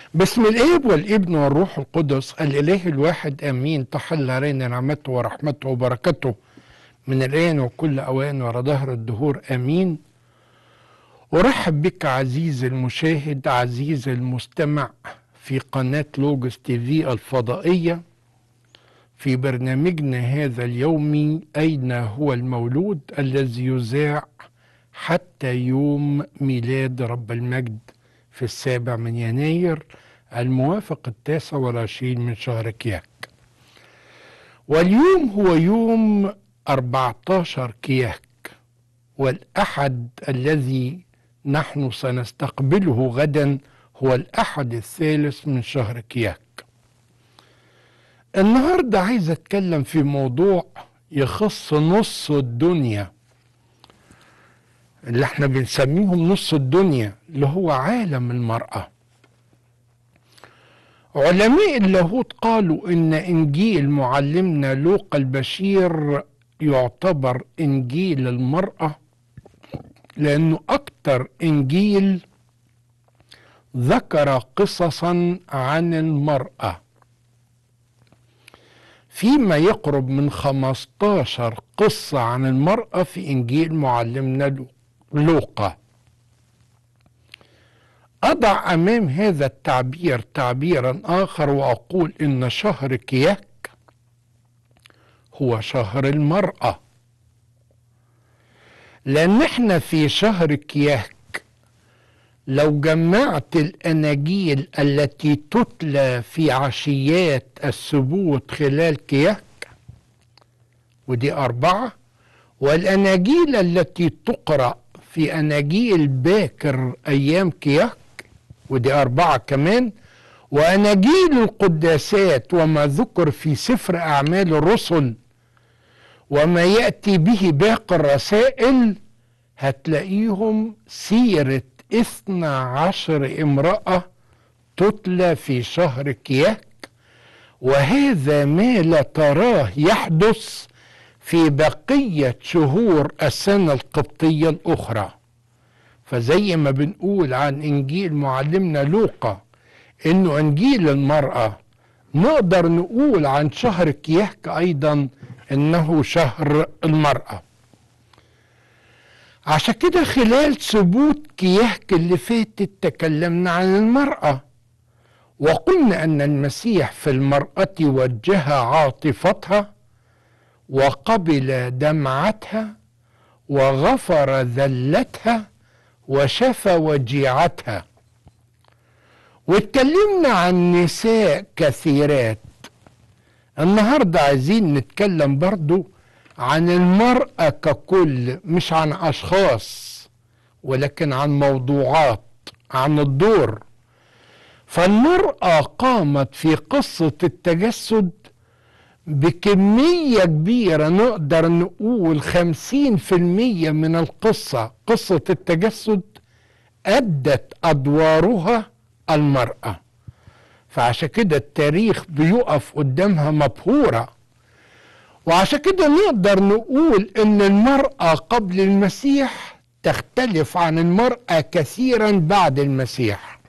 باسم الاب والابن والروح القدس الاله الواحد امين تحل علينا نعمته ورحمته وبركته من الان وكل اوان ورا ظهر الدهور امين ارحب بك عزيزي المشاهد عزيزي المستمع في قناه لوجوس تي في الفضائيه في برنامجنا هذا اليومي اين هو المولود الذي يذاع حتى يوم ميلاد رب المجد في السابع من يناير الموافق التاسع والعشرين من شهر كياك واليوم هو يوم 14 كياك والأحد الذي نحن سنستقبله غدا هو الأحد الثالث من شهر كياك النهاردة عايز أتكلم في موضوع يخص نص الدنيا اللي احنا بنسميهم نص الدنيا اللي هو عالم المرأة علماء اللاهوت قالوا ان انجيل معلمنا لوقا البشير يعتبر انجيل المرأة لانه اكتر انجيل ذكر قصصا عن المرأة فيما يقرب من 15 قصة عن المرأة في انجيل معلمنا لوقا لوقا أضع أمام هذا التعبير تعبيرا آخر وأقول إن شهر كياك هو شهر المرأة لأن احنا في شهر كياك لو جمعت الأناجيل التي تتلى في عشيات السبوت خلال كياك ودي أربعة والأناجيل التي تقرأ في أناجيل باكر أيام كياك ودي أربعة كمان وأناجيل القداسات وما ذكر في سفر أعمال الرسل وما يأتي به باقي الرسائل هتلاقيهم سيرة اثنى عشر امرأة تتلى في شهر كياك وهذا ما لا تراه يحدث في بقية شهور السنة القبطية الأخرى فزي ما بنقول عن إنجيل معلمنا لوقا إنه إنجيل المرأة نقدر نقول عن شهر كياك أيضا إنه شهر المرأة عشان كده خلال ثبوت كياك اللي فاتت تكلمنا عن المرأة وقلنا أن المسيح في المرأة وجه عاطفتها وقبل دمعتها وغفر ذلتها وشفى وجيعتها واتكلمنا عن نساء كثيرات النهاردة عايزين نتكلم برضو عن المرأة ككل مش عن أشخاص ولكن عن موضوعات عن الدور فالمرأة قامت في قصة التجسد بكمية كبيرة نقدر نقول خمسين في المية من القصة قصة التجسد أدت أدوارها المرأة فعشان كده التاريخ بيقف قدامها مبهورة وعشان كده نقدر نقول ان المرأة قبل المسيح تختلف عن المرأة كثيرا بعد المسيح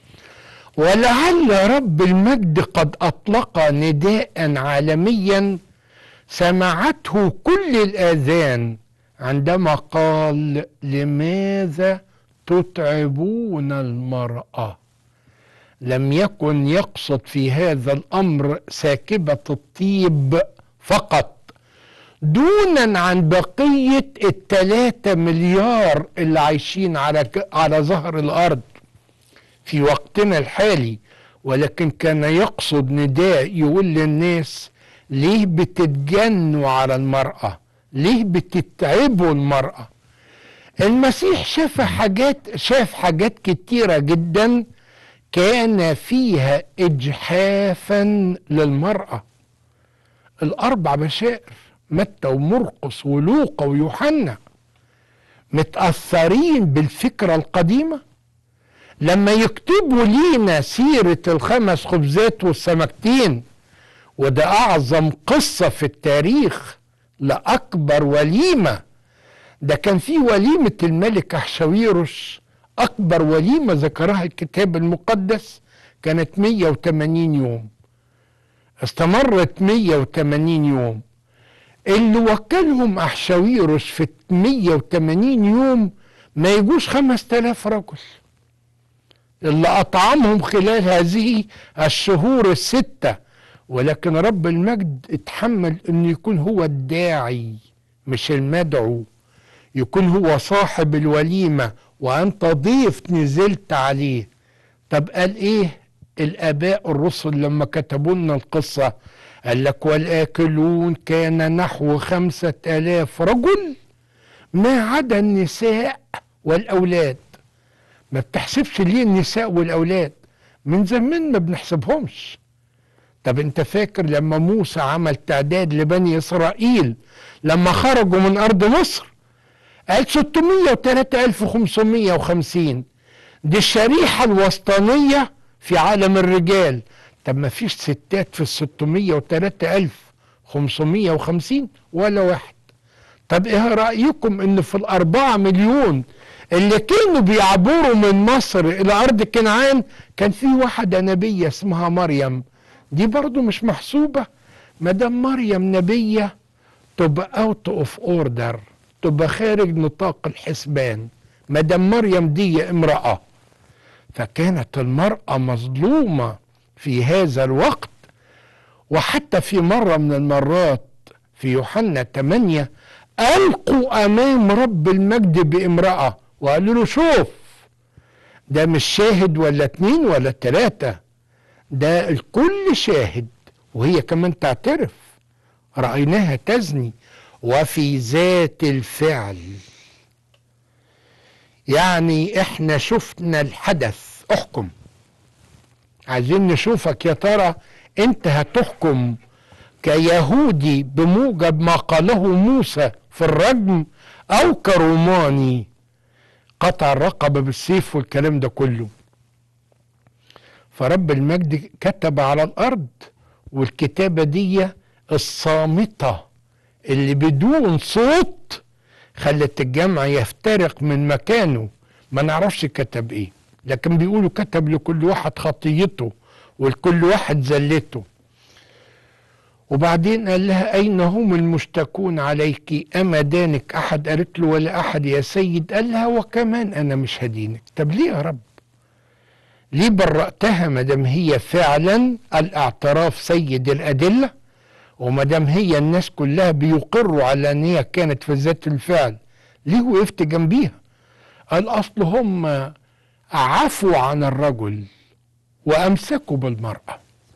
ولعل رب المجد قد اطلق نداء عالميا سمعته كل الاذان عندما قال لماذا تتعبون المراه لم يكن يقصد في هذا الامر ساكبه الطيب فقط دونا عن بقيه التلاتة مليار اللي عايشين على على ظهر الارض في وقتنا الحالي ولكن كان يقصد نداء يقول للناس ليه بتتجنوا على المرأة ليه بتتعبوا المرأة المسيح شاف حاجات شاف حاجات كتيرة جدا كان فيها إجحافا للمرأة الأربع بشائر متى ومرقس ولوقا ويوحنا متأثرين بالفكرة القديمة لما يكتبوا لينا سيرة الخمس خبزات والسمكتين وده أعظم قصة في التاريخ لأكبر وليمة ده كان في وليمة الملك أحشاويروش أكبر وليمة ذكرها الكتاب المقدس كانت 180 يوم استمرت 180 يوم اللي وكلهم أحشاويروس في 180 يوم ما يجوش 5000 رجل اللي أطعمهم خلال هذه الشهور الستة ولكن رب المجد اتحمل أن يكون هو الداعي مش المدعو يكون هو صاحب الوليمة وأنت ضيف نزلت عليه طب قال إيه الآباء الرسل لما كتبوا لنا القصة قال لك والآكلون كان نحو خمسة آلاف رجل ما عدا النساء والأولاد ما بتحسبش ليه النساء والأولاد من زمان ما بنحسبهمش طب انت فاكر لما موسى عمل تعداد لبني إسرائيل لما خرجوا من أرض مصر قال 603550 دي الشريحة الوسطانية في عالم الرجال طب ما فيش ستات في ال 603550 ولا واحد طب ايه رأيكم ان في الأربعة مليون اللي كانوا بيعبروا من مصر إلى أرض كنعان كان في واحدة نبية اسمها مريم دي برضو مش محسوبة مدام مريم نبية تبقى اوت اوف اوردر تبقى خارج نطاق الحسبان مدام مريم دي امرأة فكانت المرأة مظلومة في هذا الوقت وحتى في مرة من المرات في يوحنا 8 ألقوا أمام رب المجد بامرأة وقالوا له شوف ده مش شاهد ولا اتنين ولا تلاتة ده الكل شاهد وهي كمان تعترف رأيناها تزني وفي ذات الفعل يعني احنا شفنا الحدث احكم عايزين نشوفك يا ترى انت هتحكم كيهودي بموجب ما قاله موسى في الرجم او كروماني قطع الرقبة بالسيف والكلام ده كله فرب المجد كتب على الارض والكتابة دي الصامتة اللي بدون صوت خلت الجمع يفترق من مكانه ما نعرفش كتب ايه لكن بيقولوا كتب لكل واحد خطيته ولكل واحد زلته وبعدين قال لها أين هم المشتكون عليك أما دانك أحد قالت له ولا أحد يا سيد قال لها وكمان أنا مش هدينك طب ليه يا رب ليه برأتها مدام هي فعلا الاعتراف سيد الأدلة ومدام هي الناس كلها بيقروا على أن هي كانت في ذات الفعل ليه وقفت جنبيها قال أصل هم عفوا عن الرجل وأمسكوا بالمرأة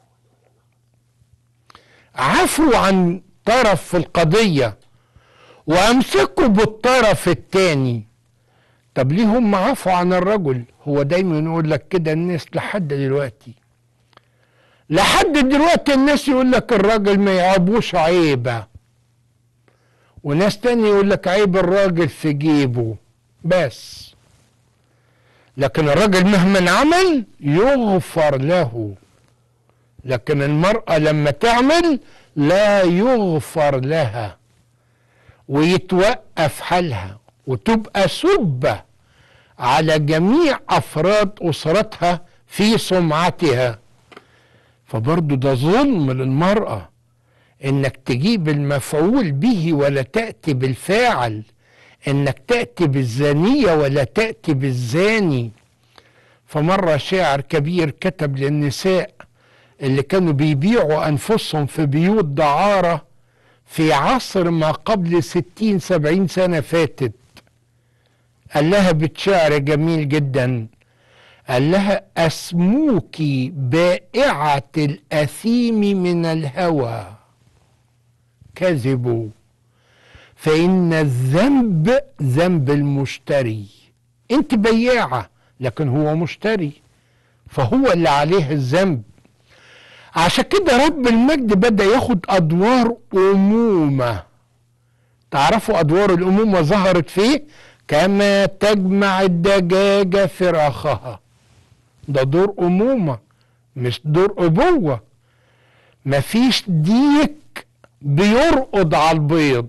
عفوا عن طرف في القضية وأمسكوا بالطرف الثاني طب ليه هم عفوا عن الرجل هو دايما يقول لك كده الناس لحد دلوقتي لحد دلوقتي الناس يقول لك الراجل ما يعبوش عيبة وناس تاني يقول لك عيب الراجل في جيبه بس لكن الراجل مهما عمل يغفر له لكن المرأة لما تعمل لا يغفر لها ويتوقف حالها وتبقى سبة على جميع أفراد أسرتها في سمعتها فبرضو ده ظلم للمرأة إنك تجيب المفعول به ولا تأتي بالفاعل إنك تأتي بالزانية ولا تأتي بالزاني فمرة شاعر كبير كتب للنساء اللي كانوا بيبيعوا أنفسهم في بيوت دعارة في عصر ما قبل ستين سبعين سنة فاتت قال لها بتشعر جميل جدا قال لها أسموك بائعة الأثيم من الهوى كذبوا فإن الذنب ذنب المشتري أنت بياعة لكن هو مشتري فهو اللي عليه الذنب عشان كده رب المجد بدأ ياخد أدوار أمومة تعرفوا أدوار الأمومة ظهرت فيه كما تجمع الدجاجة فراخها ده دور أمومة مش دور أبوة مفيش ديك بيرقض على البيض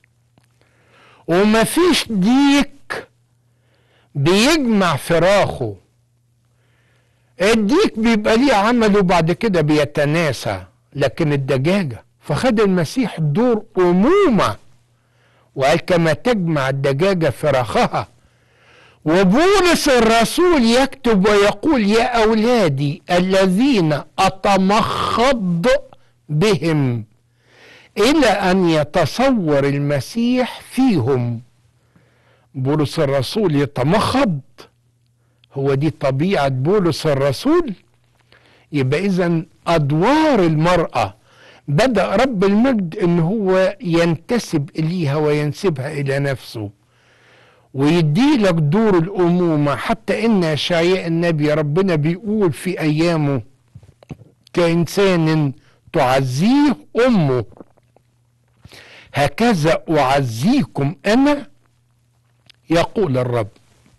ومفيش ديك بيجمع فراخه الديك بيبقى ليه عمل وبعد كده بيتناسى لكن الدجاجة فخد المسيح دور أمومة وقال كما تجمع الدجاجة فراخها وبولس الرسول يكتب ويقول يا أولادي الذين أتمخض بهم إلى أن يتصور المسيح فيهم بولس الرسول يتمخض هو دي طبيعة بولس الرسول يبقى إذا أدوار المرأة بدأ رب المجد إن هو ينتسب إليها وينسبها إلى نفسه ويدي لك دور الأمومة حتى إن أشعياء النبي ربنا بيقول في أيامه كإنسان تعزيه أمه هكذا أعزيكم أنا يقول الرب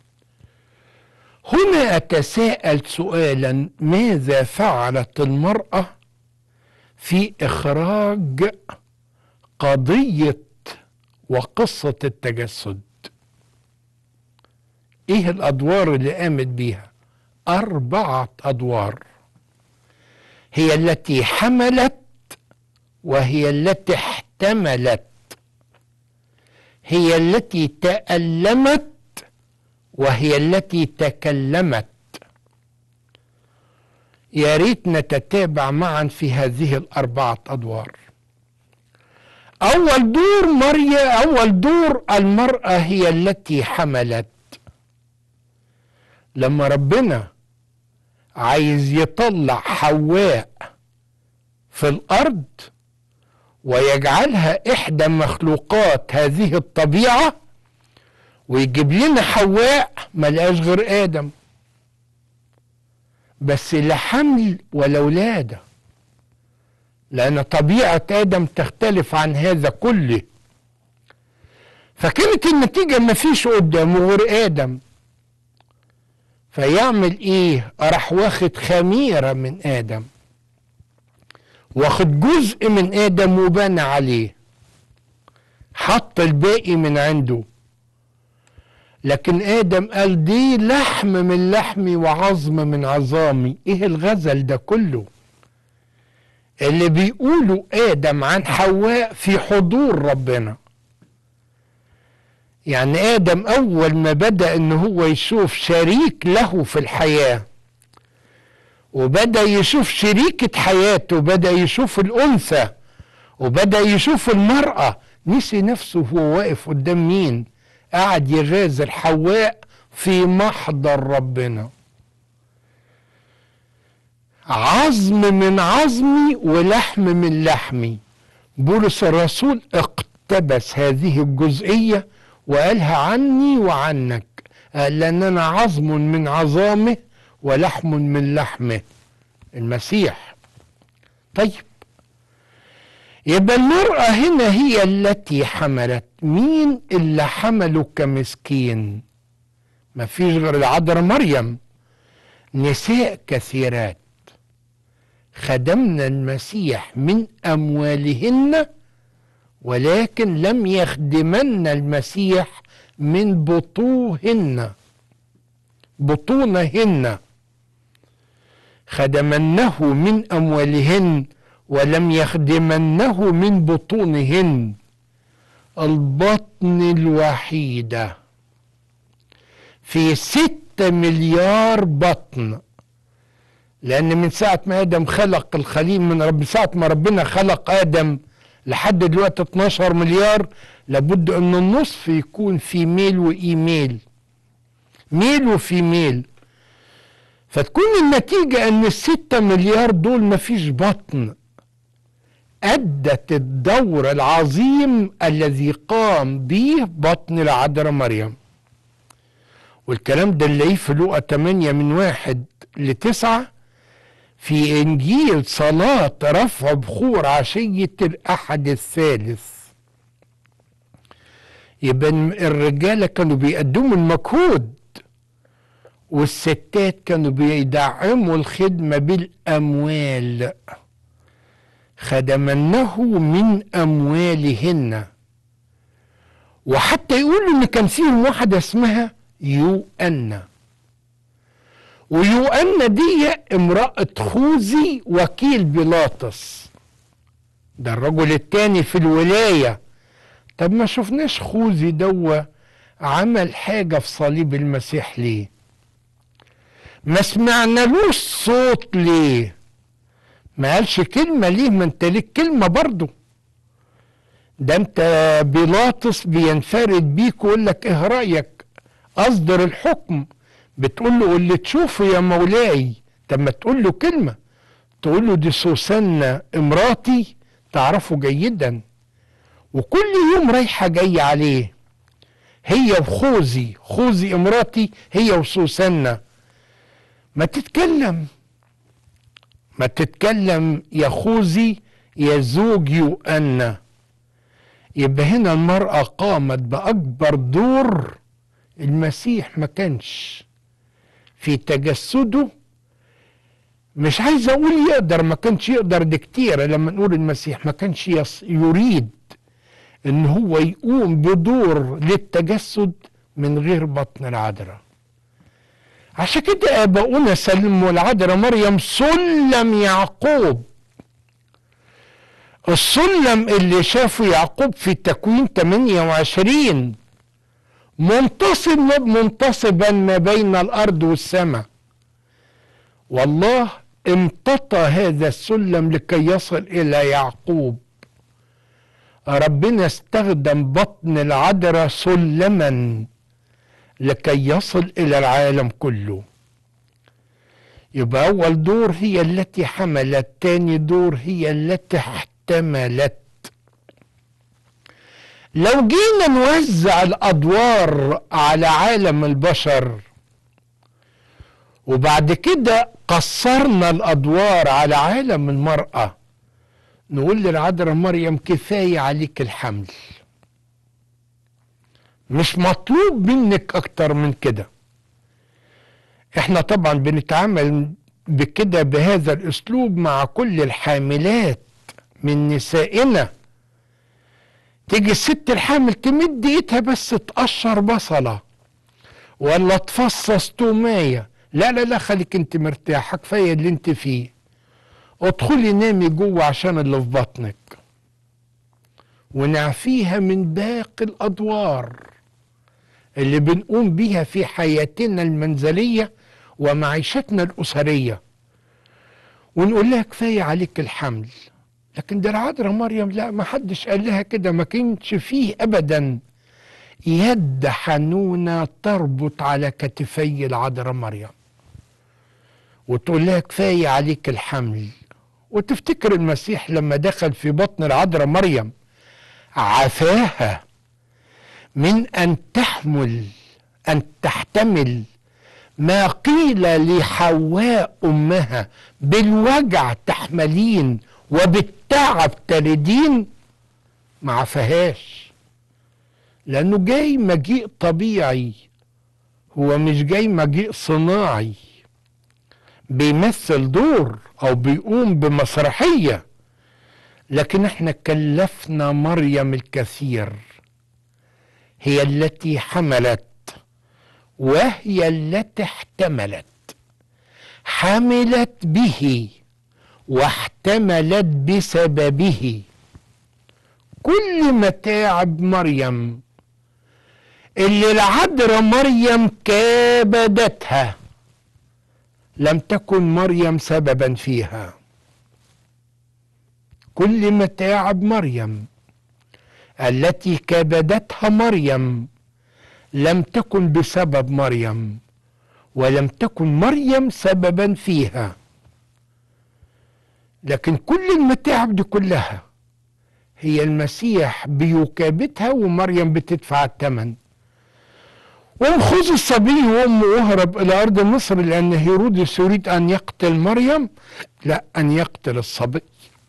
هنا أتساءل سؤالا ماذا فعلت المرأة في إخراج قضية وقصة التجسد إيه الأدوار اللي قامت بيها أربعة أدوار هي التي حملت وهي التي احتملت هي التي تألمت وهي التي تكلمت يا ريت نتتابع معا في هذه الأربعة أدوار أول دور مريم أول دور المرأة هي التي حملت لما ربنا عايز يطلع حواء في الأرض ويجعلها إحدى مخلوقات هذه الطبيعة ويجيب لنا حواء ملقاش غير آدم بس لا حمل ولا ولادة لأن طبيعة آدم تختلف عن هذا كله فكانت النتيجة مفيش قدامه غير آدم فيعمل ايه راح واخد خميرة من آدم واخد جزء من آدم وبنى عليه حط الباقي من عنده لكن آدم قال دي لحم من لحمي وعظم من عظامي ايه الغزل ده كله اللي بيقولوا آدم عن حواء في حضور ربنا يعني آدم أول ما بدأ إن هو يشوف شريك له في الحياة وبدأ يشوف شريكة حياته بدأ يشوف الأنثى وبدأ يشوف المرأة نسي نفسه وهو واقف قدام مين قعد يغازل حواء في محضر ربنا عظم من عظمي ولحم من لحمي بولس الرسول اقتبس هذه الجزئيه وقالها عني وعنك قال لأن أنا عظم من عظامه ولحم من لحمه المسيح طيب يبقى المرأة هنا هي التي حملت مين اللي حمله كمسكين ما فيش غير العذراء مريم نساء كثيرات خدمنا المسيح من أموالهن ولكن لم يخدمن المسيح من بطوهن بطونهن خدمنه من اموالهن ولم يخدمنه من بطونهن البطن الوحيده في ستة مليار بطن لأن من ساعة ما آدم خلق الخليل من رب ساعة ما ربنا خلق آدم لحد دلوقتي 12 مليار لابد ان النصف يكون في ميل وايميل ميل وفي ميل فتكون النتيجة ان الستة مليار دول مفيش بطن أدت الدور العظيم الذي قام به بطن العذراء مريم والكلام ده نلاقيه في لقا 8 من واحد لتسعة في إنجيل صلاة رفع بخور عشية الأحد الثالث يبقى الرجالة كانوا بيقدموا المجهود والستات كانوا بيدعموا الخدمة بالأموال خدمنه من أموالهن وحتى يقولوا إن كان فيهم واحدة اسمها يوأنا ويوأنا دي امرأة خوذي وكيل بيلاطس ده الرجل التاني في الولاية طب ما شفناش خوذي دوا عمل حاجة في صليب المسيح ليه ما سمعنالوش صوت ليه ما قالش كلمة ليه ما انت ليك كلمة برضه ده انت بيلاطس بينفرد بيك ويقول لك ايه رأيك اصدر الحكم بتقول له اللي تشوفه يا مولاي طب ما تقول له كلمة تقول له دي سوسنة امراتي تعرفه جيدا وكل يوم رايحة جاية عليه هي وخوذي خوذي امراتي هي وسوسنة ما تتكلم ما تتكلم يا خوذي يا زوج يؤنى يبقى هنا المرأة قامت بأكبر دور المسيح ما كانش في تجسده مش عايز اقول يقدر ما كانش يقدر دي كتير لما نقول المسيح ما كانش يص يريد ان هو يقوم بدور للتجسد من غير بطن العذراء عشان كده اباؤنا سلموا العذراء مريم سلم يعقوب السلم اللي شافه يعقوب في تكوين 28 منتصب منتصبا ما بين الارض والسماء والله امتطى هذا السلم لكي يصل الى يعقوب ربنا استخدم بطن العذراء سلما لكي يصل الى العالم كله يبقى اول دور هي التي حملت تاني دور هي التي احتملت لو جينا نوزع الادوار على عالم البشر وبعد كده قصرنا الادوار على عالم المراه نقول للعذراء مريم كفايه عليك الحمل مش مطلوب منك اكتر من كده احنا طبعا بنتعامل بكده بهذا الاسلوب مع كل الحاملات من نسائنا تيجي الست الحامل تمد ايدها بس تقشر بصلة ولا تفصص تومية لا لا لا خليك انت مرتاحة كفاية اللي انت فيه ادخلي نامي جوه عشان اللي في بطنك ونعفيها من باقي الادوار اللي بنقوم بيها في حياتنا المنزلية ومعيشتنا الأسرية ونقول لها كفاية عليك الحمل لكن ده العذراء مريم لا ما حدش قال لها كده ما كانش فيه ابدا يد حنونة تربط على كتفي العذراء مريم وتقول لها كفاية عليك الحمل وتفتكر المسيح لما دخل في بطن العذراء مريم عفاها من أن تحمل أن تحتمل ما قيل لحواء أمها بالوجع تحملين وبالتعب تلدين ما عفهاش لانه جاي مجيء طبيعي هو مش جاي مجيء صناعي بيمثل دور او بيقوم بمسرحيه لكن احنا كلفنا مريم الكثير هي التي حملت وهي التي احتملت حملت به واحتملت بسببه كل متاعب مريم اللي العذراء مريم كابدتها لم تكن مريم سببا فيها كل متاعب مريم التي كابدتها مريم لم تكن بسبب مريم ولم تكن مريم سببا فيها لكن كل المتاعب دي كلها هي المسيح بيكابتها ومريم بتدفع الثمن وخذ الصبي وامه واهرب الى ارض مصر لان هيرودس يريد ان يقتل مريم لا ان يقتل الصبي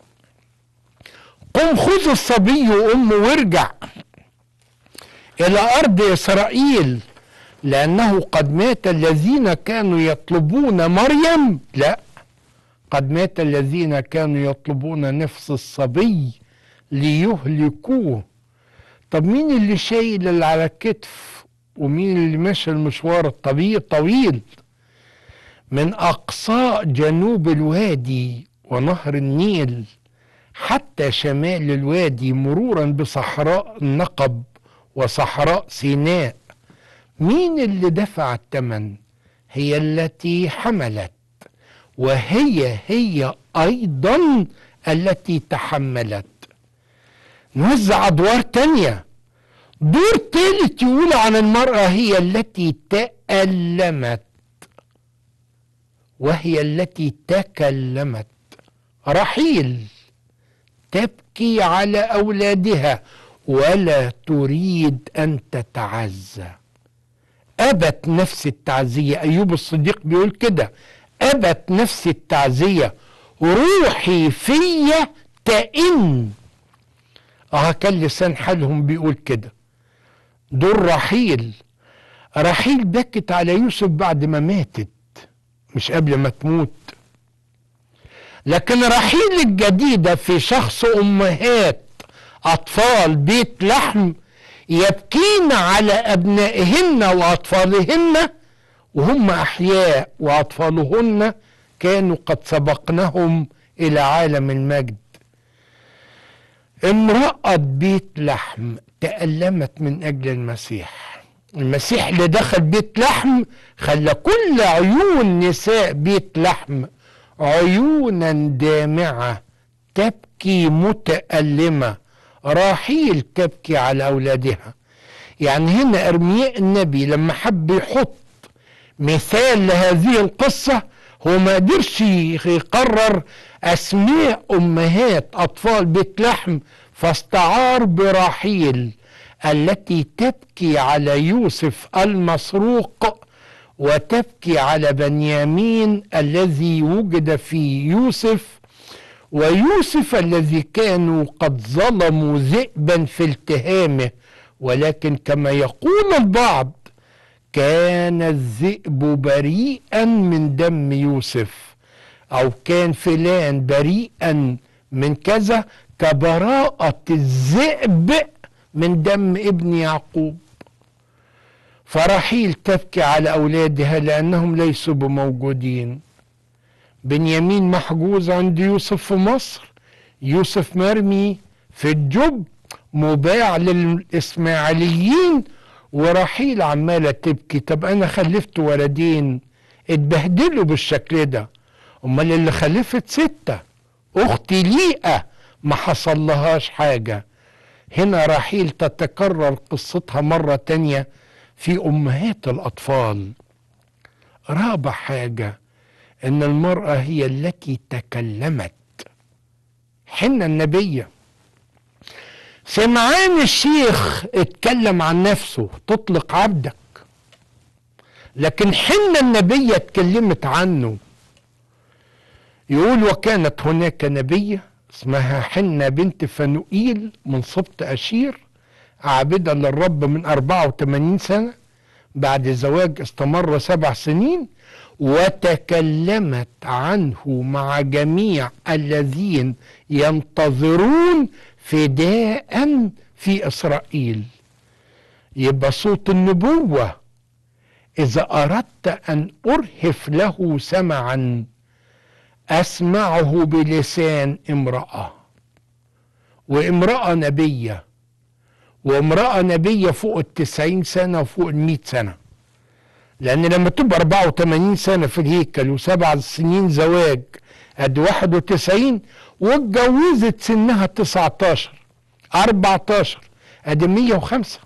قم خذ الصبي وامه وارجع الى ارض اسرائيل لانه قد مات الذين كانوا يطلبون مريم لا قد مات الذين كانوا يطلبون نفس الصبي ليهلكوه طب مين اللي شايل اللي على الكتف ومين اللي ماشي المشوار الطويل طويل من أقصاء جنوب الوادي ونهر النيل حتى شمال الوادي مرورا بصحراء النقب وصحراء سيناء مين اللي دفع الثمن هي التي حملت وهي هي ايضا التي تحملت نوزع ادوار تانية دور تالت يقول عن المرأة هي التي تألمت وهي التي تكلمت رحيل تبكي على اولادها ولا تريد ان تتعزى ابت نفس التعزيه ايوب الصديق بيقول كده ابت نفس التعزيه روحي فيا تئن اه كان لسان حالهم بيقول كده دول رحيل رحيل بكت على يوسف بعد ما ماتت مش قبل ما تموت لكن رحيل الجديدة في شخص أمهات أطفال بيت لحم يبكين على أبنائهن وأطفالهن وهم أحياء وأطفالهن كانوا قد سبقنهم إلى عالم المجد امرأة بيت لحم تألمت من أجل المسيح المسيح اللي دخل بيت لحم خلى كل عيون نساء بيت لحم عيونا دامعة تبكي متألمة راحيل تبكي على أولادها يعني هنا أرمياء النبي لما حب يحط مثال لهذه القصة هو ما قدرش يقرر أسماء أمهات أطفال بيت لحم فاستعار براحيل التي تبكي على يوسف المسروق وتبكي على بنيامين الذي وجد في يوسف ويوسف الذي كانوا قد ظلموا ذئبا في التهامه ولكن كما يقول البعض كان الذئب بريئا من دم يوسف او كان فلان بريئا من كذا كبراءة الذئب من دم ابن يعقوب فرحيل تبكي على أولادها لأنهم ليسوا بموجودين بنيامين محجوز عند يوسف في مصر يوسف مرمي في الجب مباع للإسماعيليين ورحيل عمالة تبكي طب أنا خلفت ولدين اتبهدلوا بالشكل ده أمال اللي خلفت ستة أختي ليئة ما حصل لهاش حاجة هنا رحيل تتكرر قصتها مرة تانية في أمهات الأطفال رابع حاجة إن المرأة هي التي تكلمت حنة النبية سمعان الشيخ اتكلم عن نفسه تطلق عبدك لكن حنة النبية اتكلمت عنه يقول وكانت هناك نبية اسمها حنة بنت فنوئيل من سبط أشير عابدة للرب من 84 سنة بعد زواج استمر سبع سنين وتكلمت عنه مع جميع الذين ينتظرون فداء في إسرائيل يبقى صوت النبوة إذا أردت أن أرهف له سمعا أسمعه بلسان امرأة وامرأة نبية وامرأة نبية فوق التسعين سنة وفوق المئة سنة لأن لما تبقى 84 سنة في الهيكل وسبع سنين زواج قد 91 واتجوزت سنها 19 14 قد 105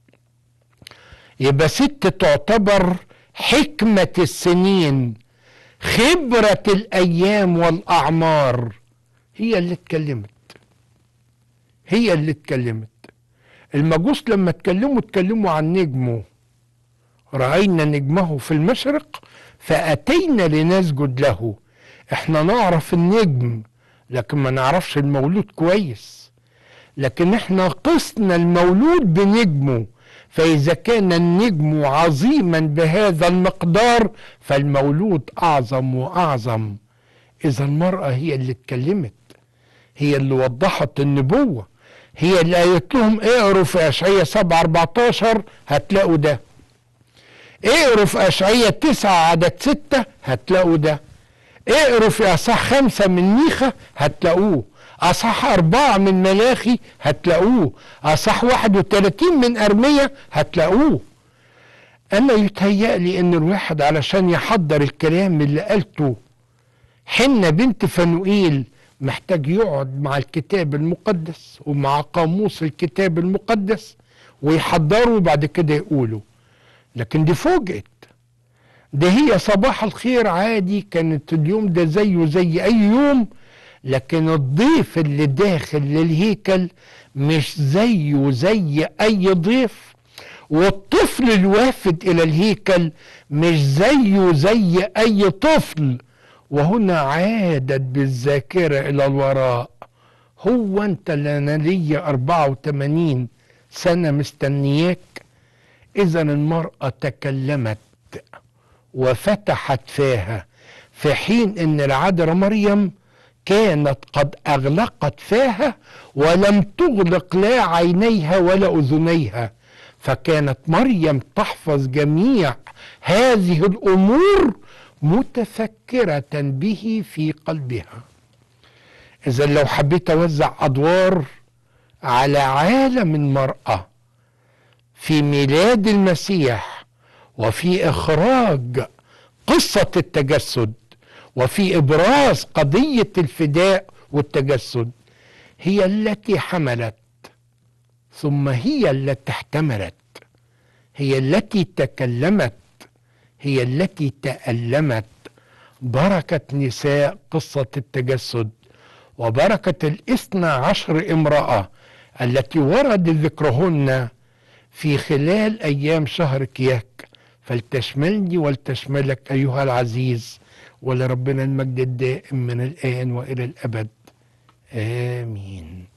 يبقى ست تعتبر حكمة السنين خبرة الأيام والأعمار هي اللي اتكلمت هي اللي اتكلمت المجوس لما اتكلموا اتكلموا عن نجمه رأينا نجمه في المشرق فأتينا لنسجد له احنا نعرف النجم لكن ما نعرفش المولود كويس لكن احنا قسنا المولود بنجمه فإذا كان النجم عظيما بهذا المقدار فالمولود أعظم وأعظم إذا المرأة هي اللي اتكلمت هي اللي وضحت النبوة هي اللي قالت لهم اقروا في أشعية 7 14 هتلاقوا ده اقروا في اشعية تسعة عدد ستة هتلاقوا ده اقروا في اصح خمسة من ميخا هتلاقوه اصح اربعة من ملاخي هتلاقوه اصح واحد وتلاتين من ارمية هتلاقوه انا يتهيألي ان الواحد علشان يحضر الكلام اللي قالته حنة بنت فنوئيل محتاج يقعد مع الكتاب المقدس ومع قاموس الكتاب المقدس ويحضره وبعد كده يقوله لكن دي فوجئت ده هي صباح الخير عادي كانت اليوم ده زيه زي اي يوم لكن الضيف اللي داخل للهيكل مش زيه زي اي ضيف والطفل الوافد الى الهيكل مش زيه زي اي طفل وهنا عادت بالذاكرة إلى الوراء هو أنت اللي أنا ليا 84 سنة مستنياك إذا المرأة تكلمت وفتحت فاها في حين أن العذراء مريم كانت قد أغلقت فاها ولم تغلق لا عينيها ولا أذنيها فكانت مريم تحفظ جميع هذه الأمور متفكرة به في قلبها إذا لو حبيت أوزع أدوار على عالم المرأة في ميلاد المسيح وفي إخراج قصة التجسد وفي إبراز قضية الفداء والتجسد هي التي حملت ثم هي التي احتملت هي التي تكلمت هي التي تألمت بركة نساء قصة التجسد وبركة الاثنى عشر امرأة التي ورد ذكرهن في خلال أيام شهر كياك فلتشملني ولتشملك أيها العزيز ولربنا المجد الدائم من الآن وإلى الأبد آمين